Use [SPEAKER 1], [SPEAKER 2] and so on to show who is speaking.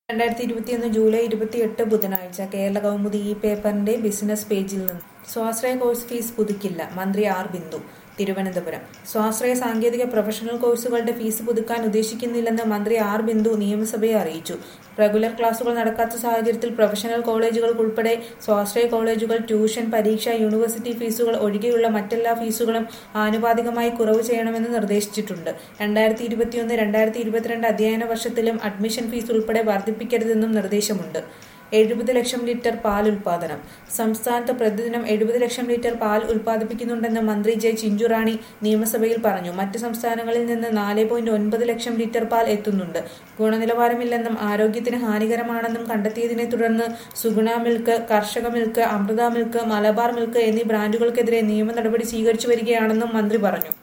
[SPEAKER 1] രണ്ടായിരത്തി ഇരുപത്തിയൊന്ന് ജൂലൈ ഇരുപത്തിയെട്ട് ബുധനാഴ്ച കേരള കൗമുദി ഈ പേപ്പറിന്റെ ബിസിനസ് പേജിൽ നിന്ന് സ്വാശ്രയ കോഴ്സ് ഫീസ് പുതുക്കില്ല മന്ത്രി ആർ ബിന്ദു തിരുവനന്തപുരം സ്വാശ്രയ സാങ്കേതിക പ്രൊഫഷണൽ കോഴ്സുകളുടെ ഫീസ് പുതുക്കാൻ ഉദ്ദേശിക്കുന്നില്ലെന്ന് മന്ത്രി ആർ ബിന്ദു നിയമസഭയെ അറിയിച്ചു റെഗുലർ ക്ലാസുകൾ നടക്കാത്ത സാഹചര്യത്തിൽ പ്രൊഫഷണൽ കോളേജുകൾക്കുൾപ്പെടെ സ്വാശ്രയ കോളേജുകൾ ട്യൂഷൻ പരീക്ഷ യൂണിവേഴ്സിറ്റി ഫീസുകൾ ഒഴികെയുള്ള മറ്റെല്ലാ ഫീസുകളും ആനുപാതികമായി കുറവ് ചെയ്യണമെന്ന് നിർദ്ദേശിച്ചിട്ടുണ്ട് രണ്ടായിരത്തി ഇരുപത്തിയൊന്ന് രണ്ടായിരത്തി ഇരുപത്തിരണ്ട് അധ്യയന വർഷത്തിലും അഡ്മിഷൻ ഫീസ് ഉൾപ്പെടെ വർദ്ധിപ്പിക്കരുതെന്നും നിർദ്ദേശമുണ്ട് എഴുപത് ലക്ഷം ലിറ്റർ പാൽ ഉൽപാദനം സംസ്ഥാനത്ത് പ്രതിദിനം എഴുപത് ലക്ഷം ലിറ്റർ പാൽ ഉൽപ്പാദിപ്പിക്കുന്നുണ്ടെന്ന് മന്ത്രി ജെ ചിഞ്ചുറാണി നിയമസഭയിൽ പറഞ്ഞു മറ്റ് സംസ്ഥാനങ്ങളിൽ നിന്ന് നാല് പോയിന്റ് ഒൻപത് ലക്ഷം ലിറ്റർ പാൽ എത്തുന്നുണ്ട് ഗുണനിലവാരമില്ലെന്നും ആരോഗ്യത്തിന് ഹാനികരമാണെന്നും കണ്ടെത്തിയതിനെ തുടർന്ന് Suguna milk Karshaka milk Amrutha milk Malabar milk എന്നീ ബ്രാൻഡുകൾക്കെതിരെ നിയമ നടപടി സ്വീകരിച്ചു വരികയാണെന്നും മന്ത്രി പറഞ്ഞു